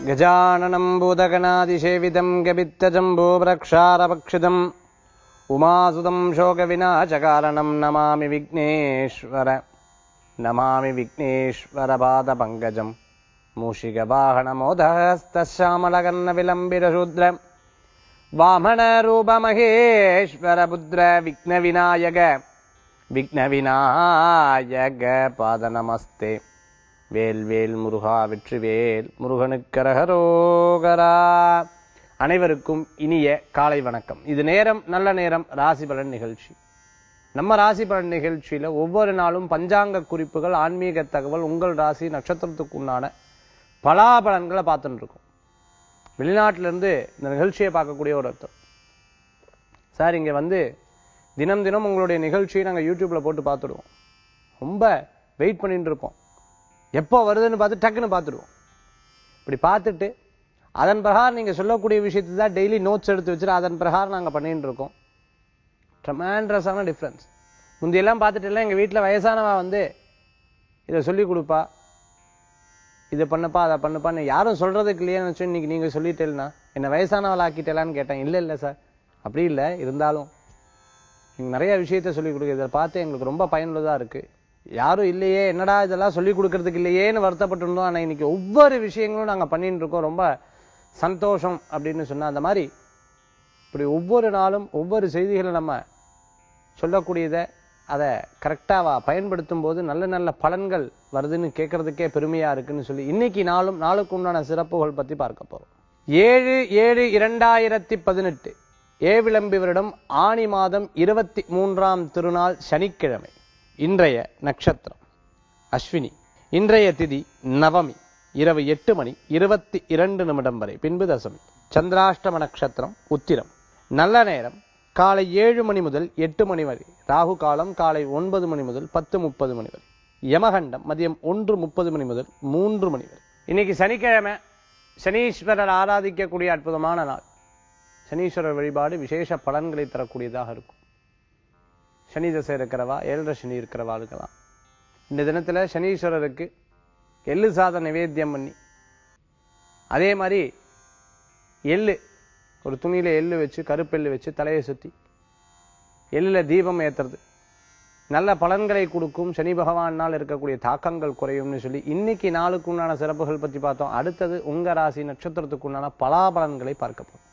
गजाननं भूतगणादिसेवितं गभित्तजम्बूप्रक्षारभक्षितम् उमासुतं शोकविनाशकारणं नमामि विघ्नेश्वर नमामि विघ्नेश्वरपादपङ्कजम् मूषिकवाहनमोदहस्तश्यामलकर्णविलम्बितशूद्र वामनरूपमहेश्वरपुत्र विघ्नविनायक விக்னவிநாயக பாத நமஸ்தே வேல்வேல் முருகா வெற்றிவேல் முருகனுக்கரகரோகரா அனைவருக்கும் இனிய காலை வணக்கம் இது நேரம் நல்ல நேரம் ராசி பலன் நிகழ்ச்சி நம்ம ராசி பலன் நிகழ்ச்சியில ஒவ்வொரு நாளும் பஞ்சாங்க குறிப்புகள் ஆன்மீக தகவல் உங்கள் ராசி நட்சத்திரத்துக்கு உண்டான பலாபலன்களை பார்த்துட்டு இருக்கோம் வெளிநாட்டுல இருந்து இந்த நிகழ்ச்சியை பார்க்கக்கூடிய ஒரு ஒருத்தர் சார் இங்க வந்து தினம் தினம் உங்களுடைய நிகழ்ச்சியை நாங்கள் யூடியூப்ல போட்டு பார்த்துடுவோம் ரொம்ப வெயிட் பண்ணிட்டு இருப்போம் எப்போ வருதுன்னு பார்த்து டக்குன்னு பார்த்துடுவோம் இப்படி பார்த்துட்டு அதன் பிரகாரம் நீங்க சொல்லக்கூடிய விஷயத்தை தான் டெய்லி நோட்ஸ் எடுத்து வச்சுட்டு அதன் பிரகாரம் நாங்க பண்ணிட்டு இருக்கோம் ட்ரமாண்ட்ரஸான டிஃப்ரென்ஸ் முந்தையெல்லாம் பார்த்துட்டு எல்லாம் எங்க வீட்டில் வயசானவா வந்து இதை சொல்லி கொடுப்பா இதை பண்ணுப்பா அதை பண்ணுப்பான்னு யாரும் சொல்றதுக்கு இல்லையேன்னு நினச்சோம் இன்னைக்கு நீங்க சொல்லிட்டேன்னா என்ன வயசானவளா ஆக்கிட்டேலான்னு கேட்டேன் இல்லை இல்லை சார் அப்படி இல்லை இருந்தாலும் நீங்க நிறைய விஷயத்த சொல்லி கொடுக்க இதை பார்த்து எங்களுக்கு ரொம்ப பயனுள்ளதா இருக்கு யாரும் இல்லையே என்னடா இதெல்லாம் சொல்லி கொடுக்கறதுக்கு இல்லையேன்னு வருத்தப்பட்டு இருந்தோம் ஆனா இன்னைக்கு ஒவ்வொரு விஷயங்களும் நாங்க பண்ணிட்டு இருக்கோம் ரொம்ப சந்தோஷம் அப்படின்னு சொன்னா அந்த மாதிரி இப்படி ஒவ்வொரு நாளும் ஒவ்வொரு செய்திகளை நம்ம சொல்லக்கூடியதை அதை கரெக்டாக பயன்படுத்தும் போது நல்ல நல்ல பலன்கள் வருதுன்னு கேட்கறதுக்கே பெருமையா இருக்குன்னு சொல்லி இன்னைக்கு நாளும் நாளுக்கு உண்டான சிறப்புகள் பத்தி பார்க்க போறோம் ஏழு ஏழு இரண்டாயிரத்தி பதினெட்டு ஏவிளம்பி வருடம் ஆணி மாதம் இருபத்தி மூன்றாம் திருநாள் சனிக்கிழமை இன்றைய நட்சத்திரம் அஸ்வினி இன்றைய திதி நவமி இரவு எட்டு மணி இருபத்தி இரண்டு நிமிடம் வரை பின்பு தசமி சந்திராஷ்டம நட்சத்திரம் உத்திரம் நல்ல நேரம் காலை ஏழு மணி முதல் எட்டு மணி வரை ராகு காலம் காலை ஒன்பது மணி முதல் பத்து முப்பது மணி வரை யமகண்டம் மதியம் ஒன்று முப்பது மணி முதல் மூன்று மணி வரை இன்னைக்கு சனிக்கிழமை சனீஸ்வரர் ஆராதிக்கக்கூடிய அற்புதமான நாள் சனீஸ்வரர் வழிபாடு விசேஷ பலன்களை தரக்கூடியதாக இருக்கும் சனி தசை இருக்கிறவா ஏழரை சனி இருக்கிறவாளுக்கெல்லாம் இந்த தினத்துல சனீஸ்வரருக்கு எள்ளு சாதம் நிவேத்தியம் பண்ணி அதே மாதிரி எள்ளு ஒரு துணியில எள்ளு வச்சு கருப்பெள்ளு வச்சு தலையை சுத்தி எள்ளுல தீபம் ஏத்துறது நல்ல பலன்களை கொடுக்கும் சனி பகவானால் இருக்கக்கூடிய தாக்கங்கள் குறையும்னு சொல்லி இன்னைக்கு நாளுக்கு உண்டான சிறப்புகள் பத்தி பார்த்தோம் அடுத்தது உங்க ராசி நட்சத்திரத்துக்கு உண்டான பலாபலன்களை பார்க்க போறோம்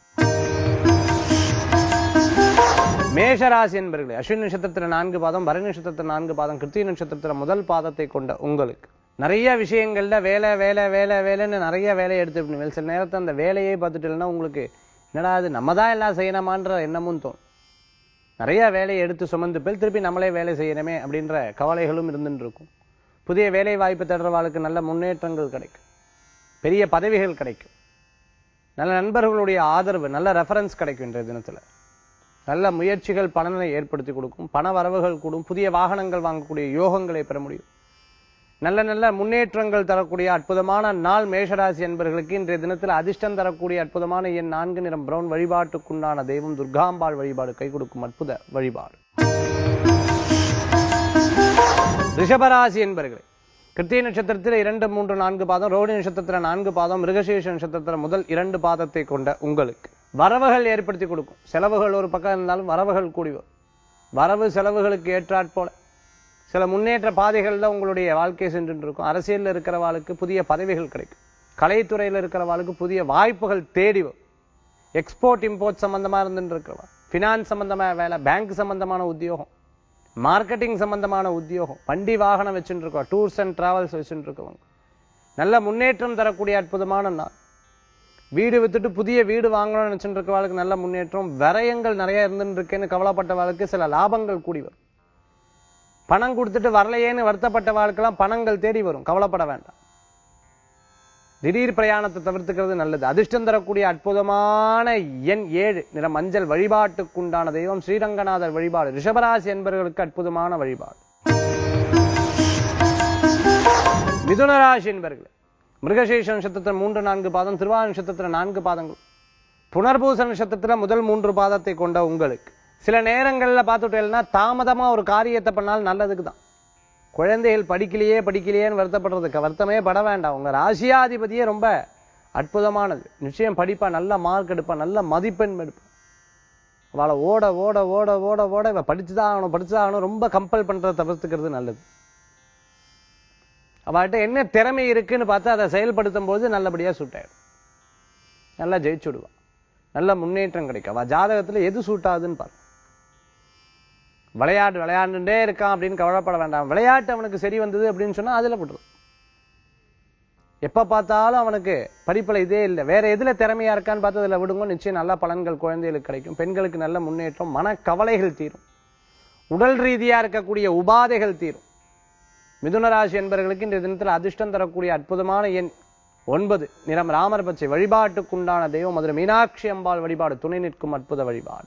மேஷராசி என்பர்களே அஸ்வின் நட்சத்திரத்துல நான்கு பாதம் பரணி நட்சத்திரத்துல நான்கு பாதம் கிருத்திகை நட்சத்திரத்துல முதல் பாதத்தை கொண்ட உங்களுக்கு நிறைய விஷயங்கள்ல வேலை வேலை வேலை வேலைன்னு நிறைய வேலையை எடுத்து சில நேரத்தை அந்த வேலையே பார்த்துட்டு இல்லைன்னா உங்களுக்கு என்னடா அது நம்ம தான் எல்லாம் செய்யணுமான்ற எண்ணமும் தோணும் நிறைய வேலையை எடுத்து சுமந்து பேர் திருப்பி நம்மளே வேலை செய்யணுமே அப்படின்ற கவலைகளும் இருந்துட்டு இருக்கும் புதிய வேலை வாய்ப்பு தேடுறவாளுக்கு நல்ல முன்னேற்றங்கள் கிடைக்கும் பெரிய பதவிகள் கிடைக்கும் நல்ல நண்பர்களுடைய ஆதரவு நல்ல ரெஃபரன்ஸ் கிடைக்கும் இன்றைய தினத்துல நல்ல முயற்சிகள் பலனை ஏற்படுத்தி கொடுக்கும் பண வரவுகள் கூடும் புதிய வாகனங்கள் வாங்கக்கூடிய யோகங்களை பெற முடியும் நல்ல நல்ல முன்னேற்றங்கள் தரக்கூடிய அற்புதமான நாள் மேஷராசி என்பவர்களுக்கு இன்றைய தினத்தில் அதிர்ஷ்டம் தரக்கூடிய அற்புதமான எண் நான்கு நிறம் பிரவுன் வழிபாட்டுக்குண்டான தெய்வம் துர்காம்பாள் வழிபாடு கை கொடுக்கும் அற்புத வழிபாடு ரிஷபராசி என்பவர்களே கிருத்திய நட்சத்திரத்தில் இரண்டு மூன்று நான்கு பாதம் ரோடி நட்சத்திரத்தில் நான்கு பாதம் மிருகசீஷ நட்சத்திரத்தில் முதல் இரண்டு பாதத்தை கொண்ட உங்களுக்கு வரவுகள் ஏற்படுத்தி கொடுக்கும் செலவுகள் ஒரு பக்கம் இருந்தாலும் வரவுகள் கூடி வரும் வரவு செலவுகளுக்கு ஏற்றாற் போல சில முன்னேற்ற பாதைகள்ல உங்களுடைய வாழ்க்கை சென்று இருக்கும் அரசியல்ல இருக்கிறவாளுக்கு புதிய பதவிகள் கிடைக்கும் கலைத்துறையில இருக்கிறவாளுக்கு புதிய வாய்ப்புகள் தேடி வரும் எக்ஸ்போர்ட் இம்போர்ட் சம்பந்தமா இருந்துட்டு இருக்கிறவா பினான்ஸ் சம்பந்தமா வேலை பேங்க் சம்பந்தமான உத்தியோகம் மார்க்கெட்டிங் சம்பந்தமான உத்தியோகம் வண்டி வாகனம் வச்சுட்டு இருக்கோம் டூர்ஸ் அண்ட் டிராவல்ஸ் வச்சுட்டு இருக்கவங்க நல்ல முன்னேற்றம் தரக்கூடிய அற்புதமான நாள் வீடு வித்துட்டு புதிய வீடு வாங்கணும்னு நினைச்சுட்டு இருக்கவாளுக்கு நல்ல முன்னேற்றம் விரயங்கள் நிறைய இருந்துட்டு இருக்கேன்னு கவலைப்பட்டவாளுக்கு சில லாபங்கள் கூடி வரும் பணம் கொடுத்துட்டு வரலையேன்னு வருத்தப்பட்ட வாழ்க்கெல்லாம் பணங்கள் தேடி வரும் கவலைப்பட வேண்டாம் திடீர் பிரயாணத்தை தவிர்த்துக்கிறது நல்லது அதிர்ஷ்டம் தரக்கூடிய அற்புதமான எண் ஏழு நிற மஞ்சள் வழிபாட்டுக்குண்டான தெய்வம் ஸ்ரீரங்கநாதர் வழிபாடு ரிஷபராசி என்பவர்களுக்கு அற்புதமான வழிபாடு மிதுனராசி என்பர்கள் மிருகசேஷ நட்சத்திரத்தில் மூன்று நான்கு பாதம் திருவா நட்சத்திரத்தில் நான்கு பாதங்கள் புனர்பூச நட்சத்திரத்துல முதல் மூன்று பாதத்தை கொண்ட உங்களுக்கு சில நேரங்கள்ல பார்த்துட்டேன்னா தாமதமா ஒரு காரியத்தை பண்ணாலும் நல்லதுக்கு தான் குழந்தைகள் படிக்கலையே படிக்கலையேன்னு வருத்தப்படுறதுக்கு வருத்தமே பட வேண்டாம் உங்க ராசியாதிபதியே ரொம்ப அற்புதமானது நிச்சயம் படிப்பா நல்ல மார்க் எடுப்பா நல்ல மதிப்பெண் எடுப்பா அவளை ஓட ஓட ஓட ஓட ஓட இவ படிச்சுதான் ஆகணும் படிச்சுதான் ஆகணும் ரொம்ப கம்பல் பண்றதை தவிர்த்துக்கிறது நல்லது அவள்கிட்ட என்ன திறமை இருக்குன்னு பார்த்து அதை செயல்படுத்தும் போது நல்லபடியா சூட் ஆயிடும் நல்லா ஜெயிச்சு விடுவா நல்ல முன்னேற்றம் கிடைக்கும் அவ ஜாதகத்துல எது சூட் ஆகுதுன்னு பாரு விளையாட்டு விளையாண்டுட்டே இருக்கான் அப்படின்னு கவலைப்பட வேண்டாம் விளையாட்டு அவனுக்கு சரி வந்தது அப்படின்னு சொன்னா அதுல விட்டுரும் எப்ப பார்த்தாலும் அவனுக்கு படிப்புல இதே இல்லை வேற எதுல திறமையா இருக்கான்னு பார்த்து அதுல விடுங்க நிச்சயம் நல்ல பலன்கள் குழந்தைகளுக்கு கிடைக்கும் பெண்களுக்கு நல்ல முன்னேற்றம் மன கவலைகள் தீரும் உடல் ரீதியா இருக்கக்கூடிய உபாதைகள் தீரும் மிதுன ராசி என்பவர்களுக்கு இந்த தினத்தில் அதிர்ஷ்டம் தரக்கூடிய அற்புதமான எண் ஒன்பது நிறம் ராமர் பச்சை வழிபாட்டுக்குண்டான தெய்வம் மதுரை மீனாட்சி அம்பாள் வழிபாடு துணை நிற்கும் அற்புத வழிபாடு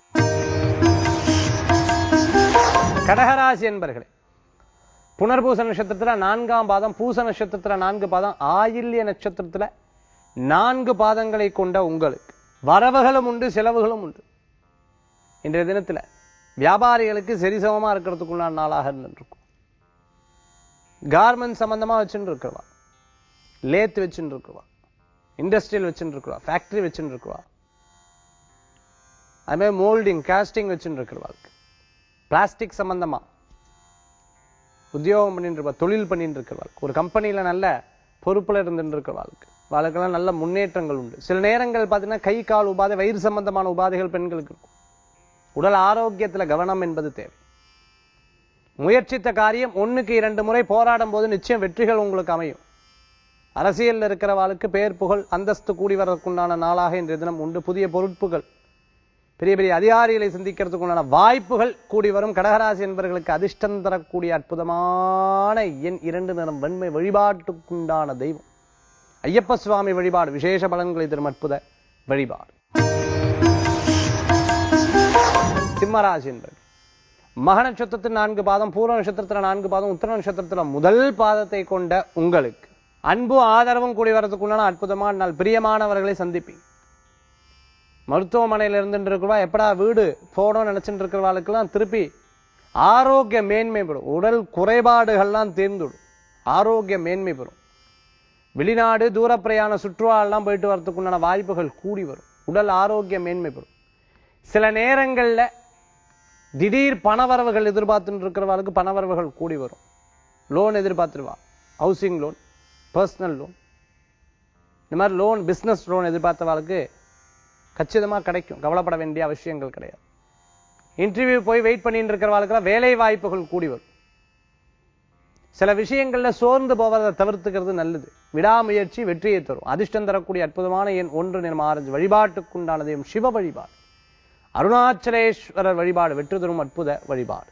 கடகராசி என்பர்களே புனர்பூச நட்சத்திரத்துல நான்காம் பாதம் பூச நட்சத்திரத்துல நான்கு பாதம் ஆயில்ய நட்சத்திரத்துல நான்கு பாதங்களை கொண்ட உங்களுக்கு வரவுகளும் உண்டு செலவுகளும் உண்டு இன்றைய தினத்துல வியாபாரிகளுக்கு சரிசமமா இருக்கிறதுக்குள்ளான நாளாக இருந்துருக்கும் கார்மெண்ட் சம்பந்தமா வச்சுட்டு இருக்கிறவா லேத் வச்சுட்டு இருக்கிறவா இண்டஸ்ட்ரியல் வச்சுட்டு இருக்கிறவா ஃபேக்டரி வச்சுட்டு இருக்கிறவா அது மாதிரி மோல்டிங் காஸ்டிங் வச்சுட்டு இருக்கிறவாளுக்கு பிளாஸ்டிக் சம்பந்தமா உத்தியோகம் பண்ணிட்டு இருப்பா தொழில் பண்ணிட்டு இருக்கிறவாளுக்கு ஒரு கம்பெனியில நல்ல பொறுப்புல இருந்துட்டு இருக்கிறவாளுக்கு வாழ்க்கெல்லாம் நல்ல முன்னேற்றங்கள் உண்டு சில நேரங்கள் பார்த்தீங்கன்னா கை கால் உபாதை வயிறு சம்பந்தமான உபாதைகள் பெண்களுக்கு இருக்கும் உடல் ஆரோக்கியத்துல கவனம் என்பது தேவை முயற்சித்த காரியம் ஒண்ணுக்கு இரண்டு முறை போராடும் போது நிச்சயம் வெற்றிகள் உங்களுக்கு அமையும் அரசியல்ல இருக்கிறவாளுக்கு பெயர் புகழ் அந்தஸ்து கூடி வரக்குண்டான நாளாக இன்றைய தினம் உண்டு புதிய பொறுப்புகள் பெரிய பெரிய அதிகாரிகளை சந்திக்கிறதுக்குண்டான வாய்ப்புகள் கூடி வரும் கடகராசி என்பவர்களுக்கு அதிர்ஷ்டம் தரக்கூடிய அற்புதமான எண் இரண்டு நிறம் வெண்மை வழிபாட்டுக்குண்டான தெய்வம் ஐயப்ப சுவாமி வழிபாடு விசேஷ பலன்களை தரும் அற்புத வழிபாடு சிம்மராசி என்பது மக நட்சத்திரத்தில் நான்கு பாதம் பூர்வ நட்சத்திரத்துல நான்கு பாதம் உத்தர நட்சத்திரத்துல முதல் பாதத்தை கொண்ட உங்களுக்கு அன்பு ஆதரவும் கூடி வரதுக்குண்டான அற்புதமான நாள் பிரியமானவர்களை சந்திப்பீங்க மருத்துவமனையில இருந்துட்டு இருக்கிறவா எப்படா வீடு போடணும்னு நினைச்சிட்டு இருக்கிறவாளுக்கெல்லாம் திருப்பி ஆரோக்கிய மேன்மை பெறும் உடல் குறைபாடுகள்லாம் தீர்ந்துடும் ஆரோக்கிய மேன்மை பெறும் வெளிநாடு தூர பிரயாண சுற்றுலா எல்லாம் போயிட்டு வரதுக்குண்டான வாய்ப்புகள் கூடி வரும் உடல் ஆரோக்கிய மேன்மை பெறும் சில நேரங்கள்ல திடீர் பணவரவுகள் எதிர்பார்த்துட்டு இருக்கிறவர்களுக்கு பணவரவுகள் கூடி வரும் லோன் எதிர்பார்த்துருவா ஹவுசிங் லோன் பர்சனல் லோன் இந்த மாதிரி லோன் பிசினஸ் லோன் எதிர்பார்த்தவாளுக்கு கச்சிதமா கிடைக்கும் கவலைப்பட வேண்டிய அவசியங்கள் கிடையாது இன்டர்வியூ போய் வெயிட் பண்ணிட்டு இருக்கிறவாளுக்கெல்லாம் வேலை வாய்ப்புகள் கூடி வரும் சில விஷயங்கள்ல சோர்ந்து போவதை தவிர்த்துக்கிறது நல்லது விடாமுயற்சி வெற்றியை தரும் அதிர்ஷ்டம் தரக்கூடிய அற்புதமான எண் ஒன்று நிறம் ஆரஞ்சு வழிபாட்டுக்குண்டானதையும் சிவ வழிபாடு அருணாச்சலேஸ்வரர் வழிபாடு வெற்றி தரும் அற்புத வழிபாடு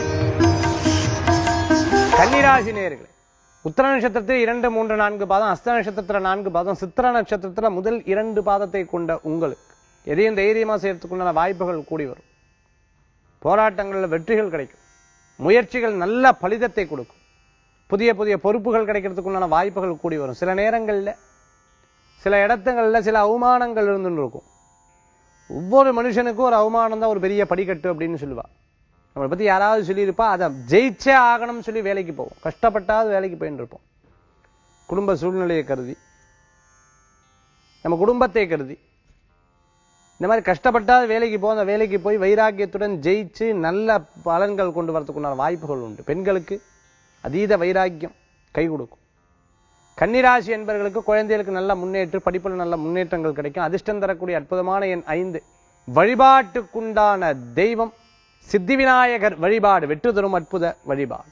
கன்னிராசி நேர்களே உத்தர நட்சத்திரத்தில் இரண்டு மூன்று நான்கு பாதம் அஸ்த நட்சத்திரத்துல நான்கு பாதம் சித்திர நட்சத்திரத்துல முதல் இரண்டு பாதத்தை கொண்ட உங்களுக்கு எதையும் தைரியமா செய்யறதுக்குண்டான வாய்ப்புகள் கூடி வரும் போராட்டங்கள்ல வெற்றிகள் கிடைக்கும் முயற்சிகள் நல்ல பலிதத்தை கொடுக்கும் புதிய புதிய பொறுப்புகள் கிடைக்கிறதுக்குண்டான வாய்ப்புகள் கூடி வரும் சில நேரங்கள்ல சில இடத்துங்கள்ல சில அவமானங்கள் இருந்துன்னு இருக்கும் ஒவ்வொரு மனுஷனுக்கும் ஒரு அவமானம் தான் ஒரு பெரிய படிக்கட்டு அப்படின்னு சொல்லுவா நம்மளை பத்தி யாராவது சொல்லியிருப்பா அதை ஜெயிச்சே ஆகணும்னு சொல்லி வேலைக்கு போவோம் கஷ்டப்பட்டாவது வேலைக்கு போயின்னு இருப்போம் குடும்ப சூழ்நிலையை கருதி நம்ம குடும்பத்தை கருதி இந்த மாதிரி கஷ்டப்பட்டாவது வேலைக்கு போக அந்த வேலைக்கு போய் வைராக்கியத்துடன் ஜெயிச்சு நல்ல பலன்கள் கொண்டு வரதுக்குண்டான வாய்ப்புகள் உண்டு பெண்களுக்கு அதீத வைராக்கியம் கை கொடுக்கும் கன்னிராசி என்பவர்களுக்கு குழந்தைகளுக்கு நல்ல முன்னேற்றம் படிப்பில் நல்ல முன்னேற்றங்கள் கிடைக்கும் அதிர்ஷ்டம் தரக்கூடிய அற்புதமான எண் ஐந்து வழிபாட்டுக்குண்டான தெய்வம் சித்தி விநாயகர் வழிபாடு வெற்றி தரும் அற்புத வழிபாடு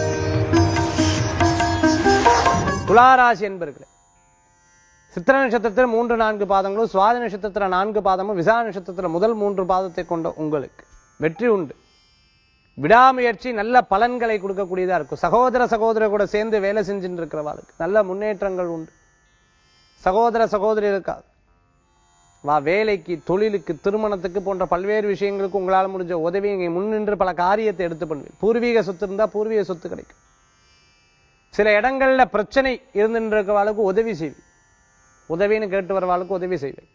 துளாராசி என்பர்களே சித்திர நட்சத்திரத்தில் மூன்று நான்கு பாதங்களும் சுவாதி நட்சத்திரத்துல நான்கு பாதமும் விசா நட்சத்திரத்துல முதல் மூன்று பாதத்தை கொண்ட உங்களுக்கு வெற்றி உண்டு விடாமுயற்சி நல்ல பலன்களை கொடுக்கக்கூடியதா இருக்கும் சகோதர சகோதரர் கூட சேர்ந்து வேலை செஞ்சுட்டு இருக்கிறவாளுக்கு நல்ல முன்னேற்றங்கள் உண்டு சகோதர சகோதரி இருக்காது வா வேலைக்கு தொழிலுக்கு திருமணத்துக்கு போன்ற பல்வேறு விஷயங்களுக்கு உங்களால் முடிஞ்ச உதவி இங்கே முன்னின்று பல காரியத்தை எடுத்து பண்ணுவீங்க பூர்வீக சொத்து இருந்தா பூர்வீக சொத்து கிடைக்கும் சில இடங்கள்ல பிரச்சனை இருந்துட்டு இருக்கிறவாளுக்கு உதவி செய்வி உதவின்னு கேட்டு வரவாளுக்கு உதவி செய்வேன்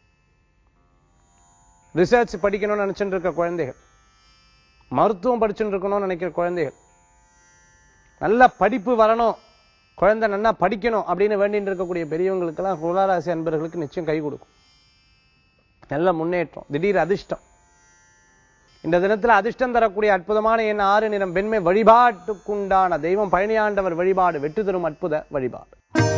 ரிசர்ச் படிக்கணும்னு நினைச்சுட்டு இருக்க குழந்தைகள் மருத்துவம் படிச்சுட்டு இருக்கணும்னு நினைக்கிற குழந்தைகள் நல்ல படிப்பு வரணும் குழந்தை நன்னா படிக்கணும் அப்படின்னு வேண்டிட்டு இருக்கக்கூடிய பெரியவங்களுக்கெல்லாம் துளாராசி அன்பர்களுக்கு நிச்சயம் கை கொடுக்கும் நல்ல முன்னேற்றம் திடீர் அதிர்ஷ்டம் இந்த தினத்துல அதிர்ஷ்டம் தரக்கூடிய அற்புதமான என் ஆறு நிறம் வெண்மை வழிபாட்டுக்குண்டான தெய்வம் பழனியாண்டவர் வழிபாடு வெற்றி தரும் அற்புத வழிபாடு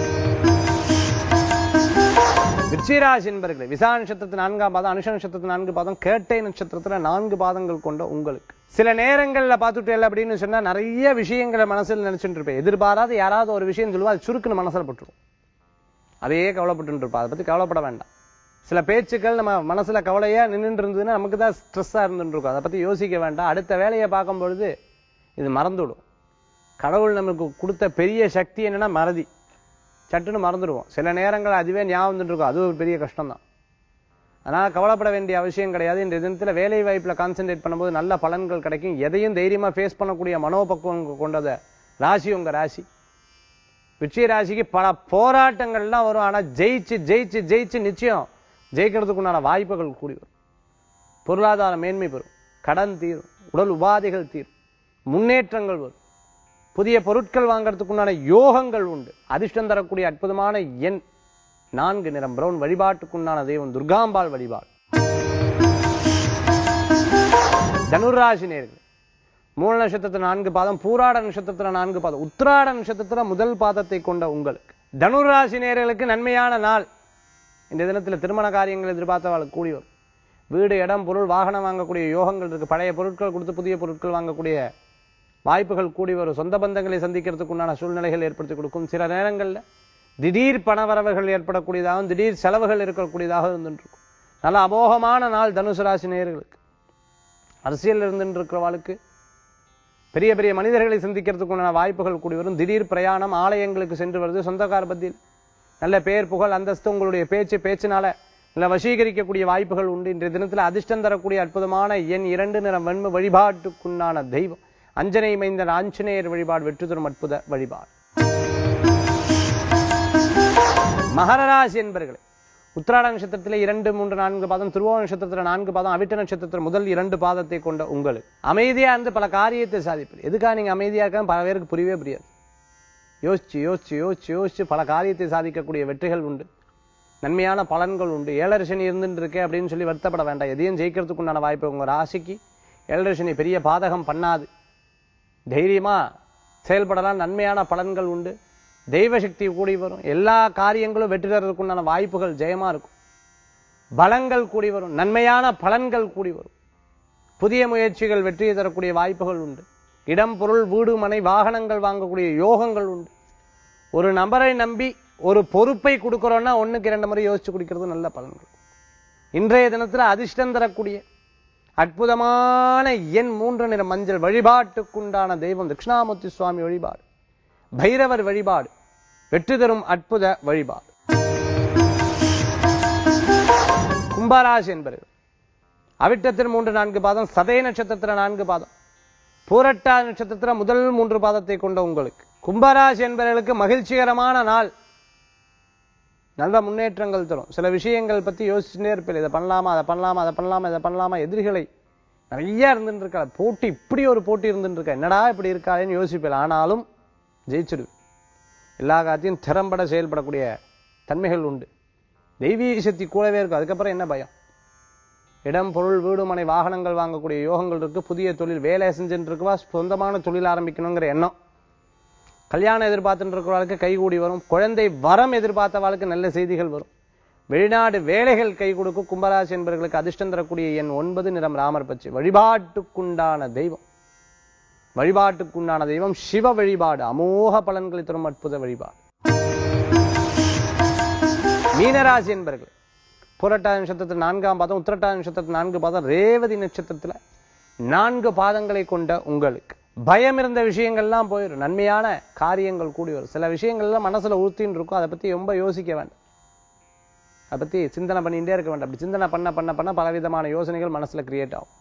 விருச்சிகராசி என்பர்களே விசா நட்சத்திரத்து நான்காம் பாதம் அனுஷ நட்சத்திரத்து நான்கு பாதம் கேட்டை நட்சத்திரத்துல நான்கு பாதங்கள் கொண்ட உங்களுக்கு சில நேரங்கள்ல பார்த்துட்டு அப்படின்னு சொன்னா நிறைய விஷயங்களை மனசுல நினைச்சுட்டு இருப்பேன் எதிர்பாராத யாராவது ஒரு விஷயம் சொல்லுவா அது சுருக்குன்னு மனசுல பட்டுரும் அதையே கவலைப்பட்டு இருப்பா அதை பத்தி கவலைப்பட வேண்டாம் சில பேச்சுக்கள் நம்ம மனசுல கவலையா நின்றுட்டு இருந்ததுன்னா நமக்கு தான் ஸ்ட்ரெஸ்ஸா இருந்துட்டு இருக்கும் அதை பத்தி யோசிக்க வேண்டாம் அடுத்த வேலையை பார்க்கும் பொழுது இது மறந்துவிடும் கடவுள் நமக்கு கொடுத்த பெரிய சக்தி என்னன்னா மறதி சட்டுன்னு மறந்துடுவோம் சில நேரங்கள் அதுவே ஞாபகம் வந்துட்டு இருக்கும் அது ஒரு பெரிய கஷ்டம் தான் அதனால கவலைப்பட வேண்டிய அவசியம் கிடையாது இந்த தினத்துல வேலை வாய்ப்புல கான்சென்ட்ரேட் பண்ணும்போது நல்ல பலன்கள் கிடைக்கும் எதையும் தைரியமா ஃபேஸ் பண்ணக்கூடிய மனோபக்குவம் கொண்டத ராசி உங்க ராசி விச்சய ராசிக்கு பல போராட்டங்கள்லாம் வரும் ஆனா ஜெயிச்சு ஜெயிச்சு ஜெயிச்சு நிச்சயம் ஜெயிக்கிறதுக்குண்டான வாய்ப்புகள் கூடி வரும் பொருளாதார மேன்மை பெறும் கடன் தீரும் உடல் உபாதைகள் தீரும் முன்னேற்றங்கள் வரும் புதிய பொருட்கள் வாங்குறதுக்குண்டான யோகங்கள் உண்டு அதிர்ஷ்டம் தரக்கூடிய அற்புதமான எண் நான்கு நிறம் பிரவுன் வழிபாட்டுக்குண்டான தெய்வம் துர்காம்பாள் வழிபாடு தனுராசி நேர்கள் மூல நட்சத்திரத்துல நான்கு பாதம் பூராட நட்சத்திரத்துல நான்கு பாதம் உத்திராட நட்சத்திரத்துல முதல் பாதத்தை கொண்ட உங்களுக்கு தனுராசி நேர்களுக்கு நன்மையான நாள் இந்த தினத்துல திருமண காரியங்கள் எதிர்பார்த்தவாள் கூடி வரும் வீடு இடம் பொருள் வாகனம் வாங்கக்கூடிய யோகங்கள் இருக்கு பழைய பொருட்கள் கொடுத்து புதிய பொருட்கள் வாங்கக்கூடிய வாய்ப்புகள் கூடி வரும் சொந்த பந்தங்களை சந்திக்கிறதுக்கு உண்டான சூழ்நிலைகள் ஏற்படுத்தி கொடுக்கும் சில நேரங்கள்ல திடீர் பணவரவுகள் ஏற்படக்கூடியதாகவும் திடீர் செலவுகள் இருக்கக்கூடியதாக இருந்துட்டு இருக்கும் நல்ல அமோகமான நாள் தனுசு ராசி நேயர்களுக்கு அரசியல் இருந்துட்டு இருக்கிறவாளுக்கு பெரிய பெரிய மனிதர்களை சந்திக்கிறதுக்கு உண்டான வாய்ப்புகள் கூடி வரும் திடீர் பிரயாணம் ஆலயங்களுக்கு சென்று வருது சொந்தக்கார பத்தியில் நல்ல பேர் புகழ் அந்தஸ்து உங்களுடைய பேச்சு பேச்சினால நல்ல வசீகரிக்கக்கூடிய வாய்ப்புகள் உண்டு இன்றைய தினத்துல அதிர்ஷ்டம் தரக்கூடிய அற்புதமான எண் இரண்டு நிறம் வெண்மை வழிபாட்டுக்குண்டான தெய்வம் அஞ்சனை மைந்தன் ஆஞ்சநேயர் வழிபாடு வெற்றி தரும் அற்புத வழிபாடு மகர ராசி என்பர்களே உத்திராட நட்சத்திரத்திலே இரண்டு மூன்று நான்கு பாதம் திருவோண நட்சத்திரத்துல நான்கு பாதம் அவிட்ட நட்சத்திரத்தில் முதல் இரண்டு பாதத்தை கொண்ட உங்களுக்கு அமைதியா இருந்து பல காரியத்தை சாதிப்பது எதுக்காக நீங்க அமைதியா இருக்க பல பேருக்கு புரியவே புரியாது யோசிச்சு யோசிச்சு யோசிச்சு யோசிச்சு பல காரியத்தை சாதிக்கக்கூடிய வெற்றிகள் உண்டு நன்மையான பலன்கள் உண்டு ஏழரை சனி இருந்துட்டு இருக்கே அப்படின்னு சொல்லி வருத்தப்பட வேண்டாம் எதையும் ஜெயிக்கிறதுக்கு உண்டான வாய்ப்பு உங்க ராசிக்கு ஏழரை சனி பெரிய பாதகம் பண்ணாது தைரியமா செயல்படலாம் நன்மையான பலன்கள் உண்டு தெய்வ சக்தி கூடி வரும் எல்லா காரியங்களும் வெற்றி தரதுக்கு உண்டான வாய்ப்புகள் ஜெயமா இருக்கும் பலங்கள் கூடி வரும் நன்மையான பலன்கள் கூடி வரும் புதிய முயற்சிகள் வெற்றியை தரக்கூடிய வாய்ப்புகள் உண்டு இடம் பொருள் வீடு மனை வாகனங்கள் வாங்கக்கூடிய யோகங்கள் உண்டு ஒரு நபரை நம்பி ஒரு பொறுப்பை கொடுக்கிறோம்னா ஒண்ணுக்கு இரண்டு முறை யோசிச்சு குடிக்கிறது நல்ல பலன்கள் இன்றைய தினத்துல அதிர்ஷ்டம் தரக்கூடிய அற்புதமான எண் மூன்று நிற மஞ்சள் வழிபாட்டுக்குண்டான தெய்வம் தட்சிணாமூர்த்தி சுவாமி வழிபாடு பைரவர் வழிபாடு வெற்றி தரும் அற்புத வழிபாடு கும்பராசி என்பர்கள் அவிட்டத்தில் மூன்று நான்கு பாதம் சதய நட்சத்திரத்துல நான்கு பாதம் பூரட்டா நட்சத்திரத்துல முதல் மூன்று பாதத்தை கொண்ட உங்களுக்கு கும்பராசி என்பவர்களுக்கு மகிழ்ச்சிகரமான நாள் நல்ல முன்னேற்றங்கள் தரும் சில விஷயங்கள் பத்தி யோசிச்சுட்டே இருப்பேன் இதை பண்ணலாமா அதை பண்ணலாமா அதை பண்ணலாமா இதை பண்ணலாமா எதிரிகளை நிறைய இருந்துட்டு இருக்கா போட்டி இப்படி ஒரு போட்டி இருந்துட்டு இருக்கா என்னடா இப்படி இருக்காளேன்னு யோசிப்பேன் ஆனாலும் ஜெயிச்சிடுவேன் எல்லா காத்தையும் திறம்பட செயல்படக்கூடிய தன்மைகள் உண்டு தெய்வீக சக்தி கூடவே இருக்கும் அதுக்கப்புறம் என்ன பயம் இடம் பொருள் வீடு மனை வாகனங்கள் வாங்கக்கூடிய யோகங்கள் இருக்கு புதிய தொழில் வேலை செஞ்சுட்டு இருக்குவா சொந்தமான தொழில் ஆரம்பிக்கணுங்கிற எண்ணம் கல்யாணம் எதிர்பார்த்துட்டு இருக்கிறவர்களுக்கு கைகூடி வரும் குழந்தை வரம் எதிர்பார்த்தவாளுக்கு நல்ல செய்திகள் வரும் வெளிநாடு வேலைகள் கை கொடுக்கும் கும்பராசி என்பவர்களுக்கு அதிர்ஷ்டம் தரக்கூடிய எண் ஒன்பது நிறம் ராமர் பச்சை வழிபாட்டுக்குண்டான தெய்வம் வழிபாட்டுக்குண்டான தெய்வம் சிவ வழிபாடு அமோக பலன்களை தரும் அற்புத வழிபாடு மீனராசி என்பர்கள் புரட்டா நட்சத்திரத்தில் நான்காம் பாதம் உத்திரட்டா நட்சத்திரத்தில் நான்கு பாதம் ரேவதி நட்சத்திரத்துல நான்கு பாதங்களை கொண்ட உங்களுக்கு பயம் இருந்த விஷயங்கள்லாம் போயிடும் நன்மையான காரியங்கள் கூடி வரும் சில விஷயங்கள்லாம் மனசுல உறுத்தின்னு இருக்கும் அதை பத்தி ரொம்ப யோசிக்க வேண்டாம் அதை பத்தி சிந்தனை பண்ணிட்டே இருக்க வேண்டாம் அப்படி சிந்தனை பண்ண பண்ண பண்ண பலவிதமான யோசனைகள் மனசுல கிரியேட் ஆகும்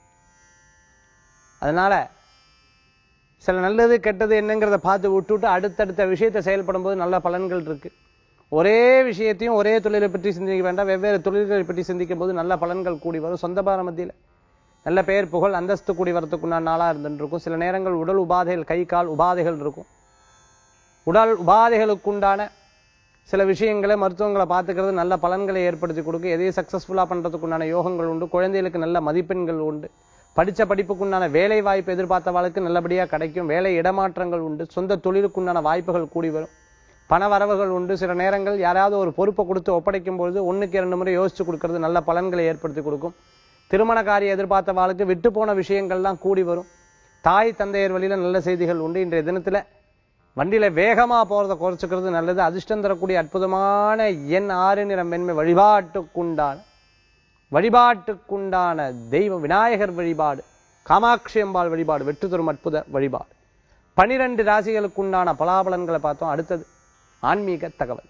அதனால சில நல்லது கெட்டது என்னங்கிறத பார்த்து விட்டுவிட்டு அடுத்தடுத்த விஷயத்தை செயல்படும் போது நல்ல பலன்கள் இருக்கு ஒரே விஷயத்தையும் ஒரே தொழிலை பற்றி சிந்திக்க வேண்டாம் வெவ்வேறு தொழில்களை பற்றி சிந்திக்கும் போது நல்ல பலன்கள் கூடி வரும் சொந்த பார மத்தியில நல்ல பெயர் புகழ் அந்தஸ்து கூடி வரத்துக்குண்டான நாளா இருந்துட்டு இருக்கும் சில நேரங்கள் உடல் உபாதைகள் கை கால் உபாதைகள் இருக்கும் உடல் உபாதைகளுக்குண்டான சில விஷயங்களை மருத்துவங்களை பார்த்துக்கிறது நல்ல பலன்களை ஏற்படுத்தி கொடுக்கும் எதையும் சக்சஸ்ஃபுல்லா பண்றதுக்கு உண்டான யோகங்கள் உண்டு குழந்தைகளுக்கு நல்ல மதிப்பெண்கள் உண்டு படிச்ச படிப்புக்குண்டான வேலை வாய்ப்பு எதிர்பார்த்தவாளுக்கு நல்லபடியா கிடைக்கும் வேலை இடமாற்றங்கள் உண்டு சொந்த தொழிலுக்குண்டான வாய்ப்புகள் கூடி வரும் பண வரவுகள் உண்டு சில நேரங்கள் யாராவது ஒரு பொறுப்பை கொடுத்து ஒப்படைக்கும் பொழுது ஒண்ணுக்கு இரண்டு முறை யோசிச்சு கொடுக்கிறது நல்ல பலன்களை ஏற்படுத்தி கொடுக்கும் திருமண காரியம் எதிர்பார்த்தவாளுக்கு விட்டு போன விஷயங்கள்லாம் கூடி வரும் தாய் தந்தையர் வழியில நல்ல செய்திகள் உண்டு இன்றைய தினத்துல வண்டியில வேகமா போறதை குறைச்சுக்கிறது நல்லது அதிர்ஷ்டம் தரக்கூடிய அற்புதமான எண் ஆறு நிறம் மென்மை வழிபாட்டுக்குண்டான வழிபாட்டுக்குண்டான தெய்வ விநாயகர் வழிபாடு காமாட்சி அம்பாள் வழிபாடு வெற்றி தரும் அற்புத வழிபாடு பனிரெண்டு ராசிகளுக்குண்டான பலாபலன்களை பார்த்தோம் அடுத்தது ஆன்மீக தகவல்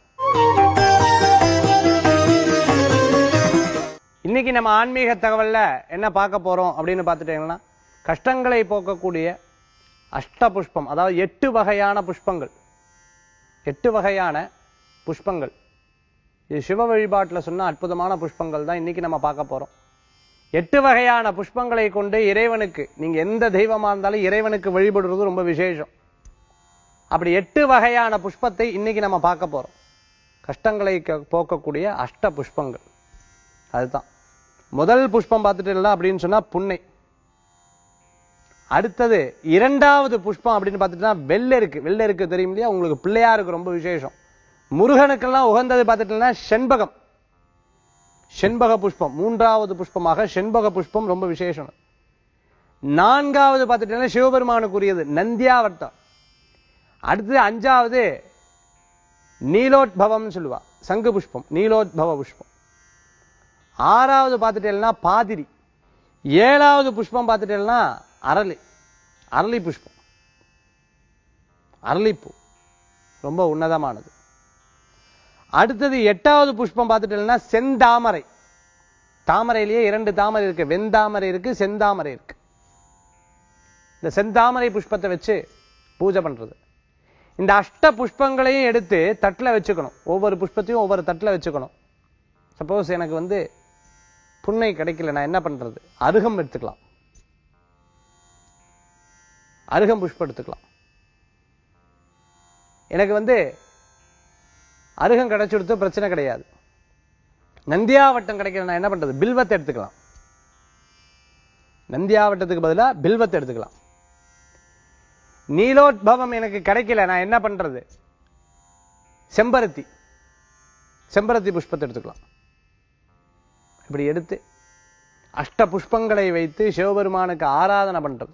இன்னைக்கு நம்ம ஆன்மீக தகவல்ல என்ன பார்க்க போறோம் அப்படின்னு பார்த்துட்டீங்கன்னா கஷ்டங்களை போக்கக்கூடிய அஷ்ட புஷ்பம் அதாவது எட்டு வகையான புஷ்பங்கள் எட்டு வகையான புஷ்பங்கள் இது சிவ வழிபாட்டுல சொன்ன அற்புதமான புஷ்பங்கள் தான் இன்னைக்கு நம்ம பார்க்க போறோம் எட்டு வகையான புஷ்பங்களை கொண்டு இறைவனுக்கு நீங்க எந்த தெய்வமா இருந்தாலும் இறைவனுக்கு வழிபடுறது ரொம்ப விசேஷம் அப்படி எட்டு வகையான புஷ்பத்தை இன்னைக்கு நம்ம பார்க்க போறோம் கஷ்டங்களை க- போக்கக்கூடிய அஷ்ட புஷ்பங்கள் அதுதான் முதல் புஷ்பம் பார்த்துட்டு அப்படின்னு சொன்னா புன்னை அடுத்தது இரண்டாவது புஷ்பம் அப்படின்னு பார்த்துட்டீங்கன்னா வெள்ளெருக்கு வெள்ளெருக்கு தெரியும் இல்லையா உங்களுக்கு பிள்ளையாருக்கு ரொம்ப விசேஷம் முருகனுக்கெல்லாம் உகந்தது பார்த்துட்டீங்கன்னா செண்பகம் செண்பக புஷ்பம் மூன்றாவது புஷ்பமாக செண்பக புஷ்பம் ரொம்ப விசேஷம் நான்காவது பார்த்துட்டீங்கன்னா சிவபெருமானுக்குரியது நந்தியாவட்டம் அடுத்தது அஞ்சாவது நீலோத்பவம்னு சொல்லுவா சங்கு புஷ்பம் நீலோத்பவ புஷ்பம் ஆறாவது பார்த்துட்டேன்னா பாதிரி ஏழாவது புஷ்பம் பார்த்துட்டேன்னா அரளி அரளி புஷ்பம் அரளிப்பூ ரொம்ப உன்னதமானது அடுத்தது எட்டாவது புஷ்பம் பார்த்துட்டேன்னா செந்தாமரை தாமரையிலேயே இரண்டு தாமரை இருக்கு வெந்தாமரை இருக்கு செந்தாமரை இருக்கு இந்த செந்தாமரை புஷ்பத்தை வச்சு பூஜை பண்றது இந்த அஷ்ட புஷ்பங்களையும் எடுத்து தட்டுல வச்சுக்கணும் ஒவ்வொரு புஷ்பத்தையும் ஒவ்வொரு தட்டுல வச்சுக்கணும் சப்போஸ் எனக்கு வந்து புன்னை கிடைக்கல நான் என்ன பண்றது அருகம் எடுத்துக்கலாம் அருகம் புஷ்பம் எடுத்துக்கலாம் எனக்கு வந்து அருகம் கிடைச்சுடுத்து பிரச்சனை கிடையாது நந்தியாவட்டம் கிடைக்கல நான் என்ன பண்றது பில்வத்தை எடுத்துக்கலாம் நந்தியாவட்டத்துக்கு பதிலா பில்வத்தை எடுத்துக்கலாம் நீலோத்பவம் எனக்கு கிடைக்கல நான் என்ன பண்றது செம்பருத்தி செம்பருத்தி புஷ்பத்தை எடுத்துக்கலாம் இப்படி எடுத்து அஷ்ட புஷ்பங்களை வைத்து சிவபெருமானுக்கு ஆராதனை பண்றது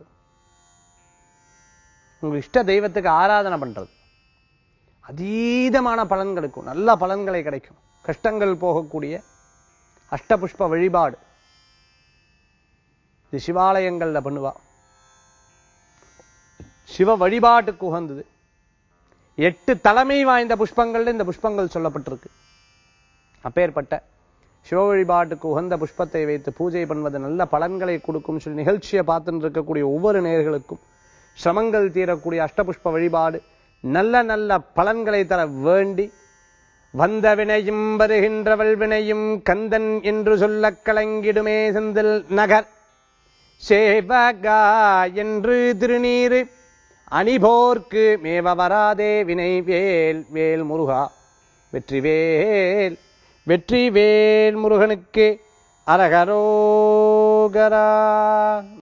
உங்க இஷ்ட தெய்வத்துக்கு ஆராதனை பண்றது அதீதமான பலன் கிடைக்கும் நல்ல பலன்களை கிடைக்கும் கஷ்டங்கள் போகக்கூடிய அஷ்டபுஷ்ப வழிபாடு இது சிவாலயங்கள்ல பண்ணுவா சிவ வழிபாட்டுக்கு உகந்தது எட்டு தலைமை வாய்ந்த புஷ்பங்கள்ல இந்த புஷ்பங்கள் சொல்லப்பட்டிருக்கு அப்பேற்பட்ட சிவ வழிபாட்டுக்கு உகந்த புஷ்பத்தை வைத்து பூஜை பண்ணுவது நல்ல பலன்களை கொடுக்கும் சொல்லி நிகழ்ச்சியை பார்த்துட்டு இருக்கக்கூடிய ஒவ்வொரு நேர்களுக்கும் சிரமங்கள் தீரக்கூடிய அஷ்டபுஷ்ப வழிபாடு நல்ல நல்ல பலன்களை தர வேண்டி வந்த வினையும் வருகின்றவள் வினையும் கந்தன் என்று சொல்லக் கலங்கிடுமே செந்தில் நகர் சேவகா என்று திருநீரு அணிபோர்க்கு மேவ வராதே வினை வேல் வேல் முருகா வெற்றிவேல் வெற்றிவேல் முருகனுக்கு அரகரோகரா